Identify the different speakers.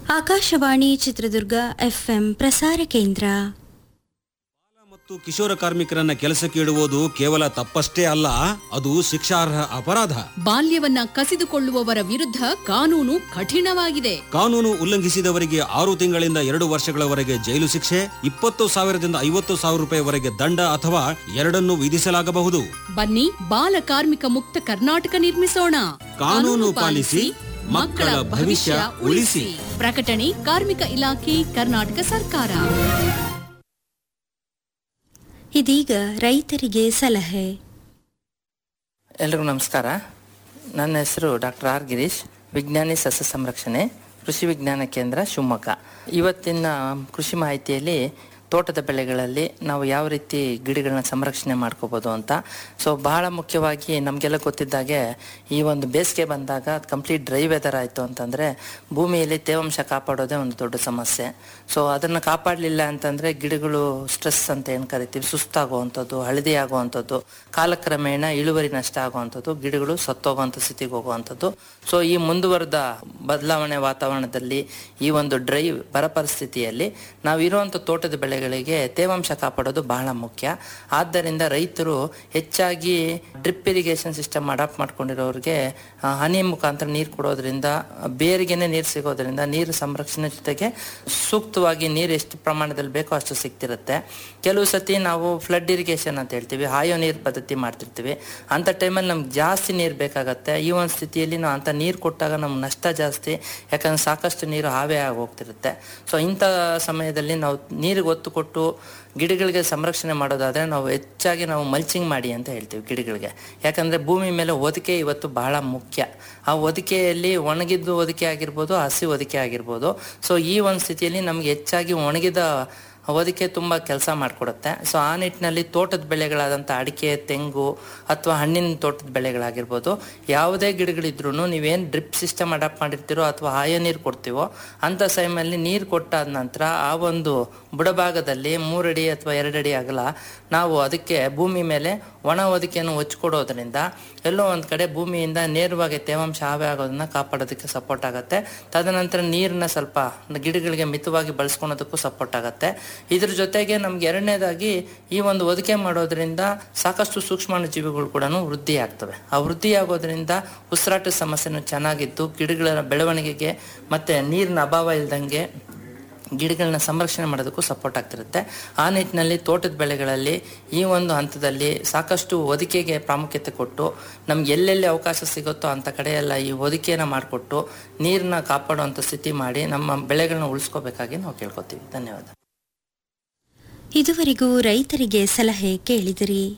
Speaker 1: Akashvani Chitradurga FM ಪ್ರಸಾರ ಕೇಂದ್ರ
Speaker 2: ಮತ್ತು ಕಿಶೋರ ಕಾರ್ಮಿಕರನ್ನ ಕೆಲಸಕ್ಕೆ ಇಡುವುದು ಕೇವಲ ತಪ್ಪಷ್ಟೇ ಅಲ್ಲ ಅದು ಶಿಕ್ಷಾರ್ಹ ಅಪರಾಧ
Speaker 3: ಬಾಲ್ಯವನ್ನ ಕಸಿದುಕೊಳ್ಳುವವರ ವಿರುದ್ಧ ಕಾನೂನು ಕಠಿಣವಾಗಿದೆ
Speaker 2: ಕಾನೂನು ಉಲ್ಲಂಘಿಸಿದವರಿಗೆ ಆರು ತಿಂಗಳಿಂದ ಎರಡು ವರ್ಷಗಳವರೆಗೆ ಜೈಲು ಶಿಕ್ಷೆ ಇಪ್ಪತ್ತು ಸಾವಿರದಿಂದ ಐವತ್ತು ಸಾವಿರ ರೂಪಾಯಿವರೆಗೆ ದಂಡ ಅಥವಾ ಎರಡನ್ನು ವಿಧಿಸಲಾಗಬಹುದು
Speaker 3: ಬನ್ನಿ ಬಾಲ ಕಾರ್ಮಿಕ ಮುಕ್ತ ಕರ್ನಾಟಕ ನಿರ್ಮಿಸೋಣ
Speaker 2: ಕಾನೂನು ಪಾಲಿಸಿ ಮಕ್ಕಳ ಭವಿಷ್ಯ ಉಳಿಸಿ
Speaker 3: ಪ್ರಕಟಣೆ ಕಾರ್ಮಿಕ ಇಲಾಖೆ ಕರ್ನಾಟಕ ಸರ್ಕಾರ
Speaker 1: ಇದೀಗ ರೈತರಿಗೆ ಸಲಹೆ
Speaker 4: ಎಲ್ರಿಗೂ ನಮಸ್ಕಾರ ನನ್ನ ಹೆಸರು ಡಾಕ್ಟರ್ ಆರ್ ಗಿರೀಶ್ ವಿಜ್ಞಾನಿ ಸಸ್ಯ ಸಂರಕ್ಷಣೆ ಕೃಷಿ ವಿಜ್ಞಾನ ಕೇಂದ್ರ ಶಿವಮೊಗ್ಗ ಇವತ್ತಿನ ಕೃಷಿ ಮಾಹಿತಿಯಲ್ಲಿ ತೋಟದ ಬೆಳೆಗಳಲ್ಲಿ ನಾವು ಯಾವ ರೀತಿ ಗಿಡಗಳನ್ನ ಸಂರಕ್ಷಣೆ ಮಾಡ್ಕೋಬೋದು ಅಂತ ಸೊ ಬಹಳ ಮುಖ್ಯವಾಗಿ ನಮಗೆಲ್ಲ ಗೊತ್ತಿದ್ದಾಗೆ ಈ ಒಂದು ಬೇಸಿಗೆ ಬಂದಾಗ ಕಂಪ್ಲೀಟ್ ಡ್ರೈ ವೆದರ್ ಆಯಿತು ಅಂತಂದರೆ ಭೂಮಿಯಲ್ಲಿ ತೇವಾಂಶ ಕಾಪಾಡೋದೇ ಒಂದು ದೊಡ್ಡ ಸಮಸ್ಯೆ ಸೊ ಅದನ್ನು ಕಾಪಾಡಲಿಲ್ಲ ಅಂತಂದರೆ ಗಿಡಗಳು ಸ್ಟ್ರೆಸ್ ಅಂತ ಏನು ಕರಿತೀವಿ ಸುಸ್ತಾಗುವಂಥದ್ದು ಹಳದಿ ಆಗುವಂಥದ್ದು ಕಾಲಕ್ರಮೇಣ ಇಳುವರಿ ನಷ್ಟ ಆಗುವಂಥದ್ದು ಗಿಡಗಳು ಸತ್ತೋಗುವಂಥ ಸ್ಥಿತಿಗೆ ಹೋಗುವಂಥದ್ದು ಸೊ ಈ ಮುಂದುವರೆದ ಬದಲಾವಣೆ ವಾತಾವರಣದಲ್ಲಿ ಈ ಒಂದು ಡ್ರೈ ಬರ ಪರಿಸ್ಥಿತಿಯಲ್ಲಿ ನಾವು ಇರುವಂಥ ತೋಟದ ಬೆಳೆಗಳಿಗೆ ತೇವಾಂಶ ಕಾಪಾಡೋದು ಬಹಳ ಮುಖ್ಯ ಆದ್ದರಿಂದ ರೈತರು ಹೆಚ್ಚಾಗಿ ಡ್ರಿಪ್ ಇರಿಗೇಷನ್ ಸಿಸ್ಟಮ್ ಅಡಾಪ್ಟ್ ಮಾಡ್ಕೊಂಡಿರೋರಿಗೆ ಆ, ಹನಿ ಮುಖಾಂತರ ನೀರು ಕೊಡೋದ್ರಿಂದ ಬೇರಿಗೆನೆ ನೀರು ಸಿಗೋದ್ರಿಂದ ನೀರು ಸಂರಕ್ಷಣೆ ಜೊತೆಗೆ ಸೂಕ್ತವಾಗಿ ನೀರು ಎಷ್ಟು ಪ್ರಮಾಣದಲ್ಲಿ ಬೇಕೋ ಅಷ್ಟು ಸಿಗ್ತಿರುತ್ತೆ ಕೆಲವು ಸತಿ ನಾವು ಫ್ಲಡ್ ಇರಿಗೇಷನ್ ಅಂತ ಹೇಳ್ತೀವಿ ಹಾಯೋ ನೀರು ಪದ್ಧತಿ ಮಾಡ್ತಿರ್ತೀವಿ ಅಂಥ ಟೈಮಲ್ಲಿ ನಮ್ಗೆ ಜಾಸ್ತಿ ನೀರು ಬೇಕಾಗತ್ತೆ ಈ ಒಂದು ಸ್ಥಿತಿಯಲ್ಲಿ ನಾವು ಅಂಥ ನೀರು ಕೊಟ್ಟಾಗ ನಮ್ಗೆ ನಷ್ಟ ಜಾಸ್ತಿ ಯಾಕಂದ್ರೆ ಸಾಕಷ್ಟು ನೀರು ಹಾವೇ ಆಗಿ ಹೋಗ್ತಿರುತ್ತೆ ಸೊ ಇಂಥ ಸಮಯದಲ್ಲಿ ನಾವು ನೀರಿಗೆ ಒತ್ತು ಕೊಟ್ಟು ಗಿಡಗಳಿಗೆ ಸಂರಕ್ಷಣೆ ಮಾಡೋದಾದ್ರೆ ನಾವು ಹೆಚ್ಚಾಗಿ ನಾವು ಮಲ್ಚಿಂಗ್ ಮಾಡಿ ಅಂತ ಹೇಳ್ತೀವಿ ಗಿಡಗಳಿಗೆ ಯಾಕಂದ್ರೆ ಭೂಮಿ ಮೇಲೆ ಒದಿಕೆ ಇವತ್ತು ಬಹಳ ಮುಖ್ಯ ಆ ಒದಿಕೆಯಲ್ಲಿ ಒಣಗಿದ್ದು ಒದಿಕೆ ಆಗಿರ್ಬೋದು ಹಸಿ ಒದಿಕೆ ಆಗಿರ್ಬೋದು ಸೊ ಈ ಒಂದು ಸ್ಥಿತಿಯಲ್ಲಿ ನಮ್ಗೆ ಹೆಚ್ಚಾಗಿ ಒಣಗಿದ ಒದಿಕೆ ತುಂಬ ಕೆಲಸ ಮಾಡಿಕೊಡುತ್ತೆ ಸೊ ಆ ನಿಟ್ಟಿನಲ್ಲಿ ತೋಟದ ಬೆಳೆಗಳಾದಂಥ ಅಡಿಕೆ ತೆಂಗು ಅಥವಾ ಹಣ್ಣಿನ ತೋಟದ ಬೆಳೆಗಳಾಗಿರ್ಬೋದು ಯಾವುದೇ ಗಿಡಗಳಿದ್ರೂ ನೀವೇನು ಡ್ರಿಪ್ ಸಿಸ್ಟಮ್ ಅಡಾಪ್ಟ್ ಮಾಡಿರ್ತೀರೋ ಅಥವಾ ಹಾಯ ನೀರು ಕೊಡ್ತೀವೋ ಅಂಥ ಸಮಯದಲ್ಲಿ ನೀರು ಕೊಟ್ಟಾದ ನಂತರ ಆ ಒಂದು ಬುಡಭಾಗದಲ್ಲಿ ಮೂರಡಿ ಅಥವಾ ಎರಡಡಿ ಅಗಲ ನಾವು ಅದಕ್ಕೆ ಭೂಮಿ ಮೇಲೆ ಒಣ ಒದಿಕೆಯನ್ನು ಹೊಚ್ಕೊಡೋದ್ರಿಂದ ಎಲ್ಲೋ ಒಂದು ಕಡೆ ಭೂಮಿಯಿಂದ ನೇರವಾಗಿ ತೇವಾಂಶ ಆವೆ ಆಗೋದನ್ನ ಕಾಪಾಡೋದಕ್ಕೆ ಸಪೋರ್ಟ್ ಆಗುತ್ತೆ ತದನಂತರ ನೀರನ್ನ ಸ್ವಲ್ಪ ಗಿಡಗಳಿಗೆ ಮಿತವಾಗಿ ಬಳಸ್ಕೊಳೋದಕ್ಕೂ ಸಪೋರ್ಟ್ ಆಗುತ್ತೆ ಇದ್ರ ಜೊತೆಗೆ ನಮ್ಗೆ ಎರಡನೇದಾಗಿ ಈ ಒಂದು ಒದಿಕೆ ಮಾಡೋದ್ರಿಂದ ಸಾಕಷ್ಟು ಸೂಕ್ಷ್ಮಾಣು ಜೀವಿಗಳು ಕೂಡ ವೃದ್ಧಿ ಆಗ್ತವೆ ಆ ವೃದ್ಧಿ ಆಗೋದ್ರಿಂದ ಉಸಿರಾಟದ ಸಮಸ್ಯೆನೂ ಚೆನ್ನಾಗಿದ್ದು ಗಿಡಗಳ ಬೆಳವಣಿಗೆಗೆ ಮತ್ತೆ ನೀರಿನ ಅಭಾವ ಇಲ್ದಂಗೆ ಗಿಡಗಳನ್ನ ಸಂರಕ್ಷಣೆ ಮಾಡೋದಕ್ಕೂ ಸಪೋರ್ಟ್ ಆಗ್ತಿರುತ್ತೆ ಆ ನಿಟ್ಟಿನಲ್ಲಿ ತೋಟದ ಬೆಳೆಗಳಲ್ಲಿ ಈ ಒಂದು ಹಂತದಲ್ಲಿ ಸಾಕಷ್ಟು ಒದಿಕೆಗೆ ಪ್ರಾಮುಖ್ಯತೆ ಕೊಟ್ಟು ನಮ್ಗೆ ಎಲ್ಲೆಲ್ಲಿ ಅವಕಾಶ ಸಿಗುತ್ತೋ ಅಂಥ ಕಡೆ ಎಲ್ಲ ಈ ಒದಿಕೆಯನ್ನು ಮಾಡಿಕೊಟ್ಟು ನೀರನ್ನ ಕಾಪಾಡುವಂಥ ಸ್ಥಿತಿ ಮಾಡಿ ನಮ್ಮ ಬೆಳೆಗಳನ್ನ ಉಳಿಸ್ಕೋಬೇಕಾಗಿ ನಾವು ಕೇಳ್ಕೊತೀವಿ ಧನ್ಯವಾದ
Speaker 1: ಇದುವರೆಗೂ ರೈತರಿಗೆ ಸಲಹೆ ಕೇಳಿದಿರಿ